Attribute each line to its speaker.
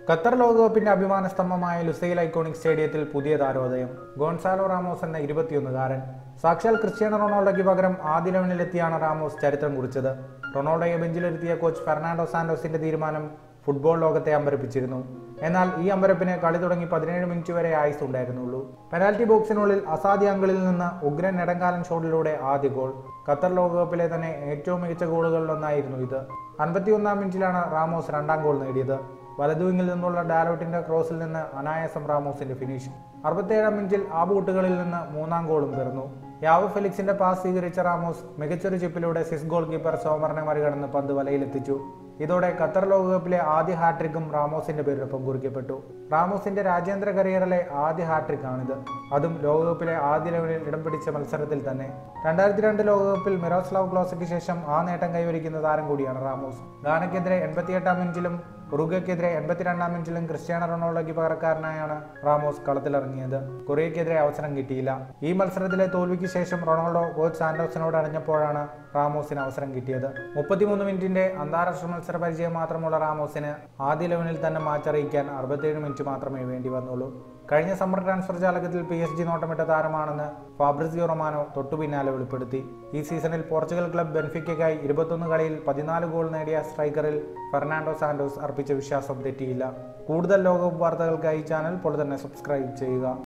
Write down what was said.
Speaker 1: Qatar ലോകകപ്പിന്റെ അഭിമാന സ്തംഭമായ Lusail iconic സ്റ്റേഡിയത്തിൽ പുതിയ താരോദയം ഗോൺസാലോ റാമോസ് എന്ന ഇരുപത്തിയൊന്നുകാരൻ സാക്ഷാൽ ക്രിസ്ത്യാനോ റൊണാൾഡോയ്ക്ക് പകരം ആദ്യ ലെവനിലെത്തിയാണ് റാമോസ് ചരിത്രം കുറിച്ചത് റൊണാൾഡോയെ ബെഞ്ചിലിരുത്തിയ കോച്ച് ഫെർണാണ്ടോ സാന്റോസിന്റെ തീരുമാനം ഫുട്ബോൾ ലോകത്തെ അമ്പരപ്പിച്ചിരുന്നു എന്നാൽ ഈ അമ്പരപ്പിന് കളി തുടങ്ങി പതിനേഴ് മിനിറ്റ് വരെ ആയുസ് ഉണ്ടായിരുന്നുള്ളൂ പെനാൽറ്റി ബോക്സിനുള്ളിൽ അസാധ്യ അങ്കിളിൽ നിന്ന് ഉഗ്രൻ നെടങ്കാലൻ ഷോട്ടിലൂടെ ആദ്യ ഗോൾ ഖത്തർ ലോകകപ്പിലെ തന്നെ ഏറ്റവും മികച്ച ഗോളുകളിലൊന്നായിരുന്നു ഇത് അൻപത്തിയൊന്നാം മിനിറ്റിലാണ് റാമോസ് രണ്ടാം ഗോൾ നേടിയത് വലതുവിങ്ങിൽ നിന്നുള്ള ഡാലോട്ടിന്റെ ക്രോസിൽ നിന്ന് അനായാസം റാമോസിന്റെ ഫിനിഷ് അറുപത്തേഴാം മിനിറ്റിൽ ആ ബൂട്ടുകളിൽ നിന്ന് മൂന്നാം ഗോളും പിറന്നു യാവോ ഫെലിക്സിന്റെ പാസ് സ്വീകരിച്ച റാമോസ് മികച്ചൊരു ചിപ്പിലൂടെ സിസ് ഗോൾ കീപ്പർ സോമറിനെ മറികടന്ന് പന്ത് വലയിലെത്തിച്ചു ഇതോടെ ഖത്തർ ലോകകപ്പിലെ ആദ്യ ഹാട്രിക്കും റാമോസിന്റെ പേരിനൊപ്പം കുറിക്കപ്പെട്ടു റാമോസിന്റെ രാജ്യാന്തര കരിയറിലെ ആദ്യ ഹാട്രിക് ആണിത് അതും ലോകകപ്പിലെ ആദ്യ ലെവലിൽ ഇടം പിടിച്ച മത്സരത്തിൽ തന്നെ രണ്ടായിരത്തി രണ്ട് ലോകകപ്പിൽ മിറോസ്ലാവ് ക്ലോസയ്ക്ക് ശേഷം ആ നേട്ടം കൈവരിക്കുന്ന താരം കൂടിയാണ് റാമോസ് ഗാനയ്ക്കെതിരെ എൺപത്തിയെട്ടാം മിനിറ്റിലും ഉറുഗയ്ക്കെതിരെ എൺപത്തിരണ്ടാം മിനിറ്റിലും ക്രിസ്ത്യാനോ റൊണാൾഡോയ്ക്ക് പകരക്കാരനായാണ് റാമോസ് കളത്തിലിറങ്ങിയത് കൊറിയയ്ക്കെതിരെ അവസരം കിട്ടിയില്ല ഈ മത്സരത്തിലെ തോൽവിക്ക് ശേഷം റൊണാൾഡോ കോച്ച് സാന്റോസിനോട് അണിഞ്ഞപ്പോഴാണ് റാമോസിന് അവസരം കിട്ടിയത് മുപ്പത്തിമൂന്ന് മിനിറ്റിന്റെ അന്താരാഷ്ട്ര മത്സര പരിചയം മാത്രമുള്ള റാമോസിന് ആദ്യ ലെവനിൽ തന്നെ മാച്ചറിയിക്കാൻ അറുപത്തേഴ് മിനിറ്റ് മാത്രമേ വേണ്ടി വന്നുള്ളൂ കഴിഞ്ഞ സമ്മർ ട്രാൻസ്ഫർ ജാലകത്തിൽ പി എസ് ജി നോട്ടമിട്ട താരമാണെന്ന് ഫാബ്രിസിയോ റൊമാനോ തൊട്ടു പിന്നാലെ വെളിപ്പെടുത്തി ഈ സീസണിൽ പോർച്ചുഗൽ ക്ലബ് ബെൻഫിക്കയ്ക്കായി ഇരുപത്തൊന്ന് കളിയിൽ പതിനാല് ഗോൾ നേടിയ സ്ട്രൈക്കറിൽ ഫെർണാണ്ടോ സാന്റോസ് അർപ്പിച്ച വിശ്വാസം തെറ്റിയില്ല കൂടുതൽ ലോകകപ്പ് വാർത്തകൾക്കായി ചാനൽ ഇപ്പോൾ തന്നെ സബ്സ്ക്രൈബ് ചെയ്യുക